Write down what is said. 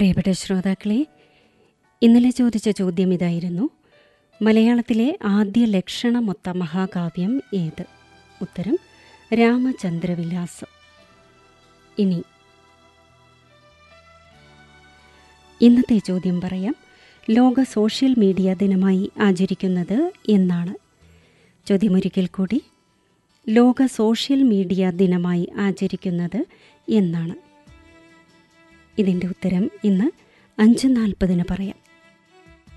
പ്രിയപ്പെട്ട ശ്രോതാക്കളെ ഇന്നലെ ചോദിച്ച ചോദ്യം ഇതായിരുന്നു മലയാളത്തിലെ ആദ്യ ലക്ഷണമൊത്ത മഹാകാവ്യം ഏത് ഉത്തരം രാമചന്ദ്രവിലാസം ഇനി ഇന്നത്തെ ചോദ്യം പറയാം ലോക സോഷ്യൽ മീഡിയ ദിനമായി ആചരിക്കുന്നത് എന്നാണ് ചോദ്യമൊരിക്കൽ കൂടി ലോക സോഷ്യൽ മീഡിയ ദിനമായി ആചരിക്കുന്നത് എന്നാണ് ഇതിൻ്റെ ഉത്തരം ഇന്ന് അഞ്ച് നാൽപ്പതിന് പറയാം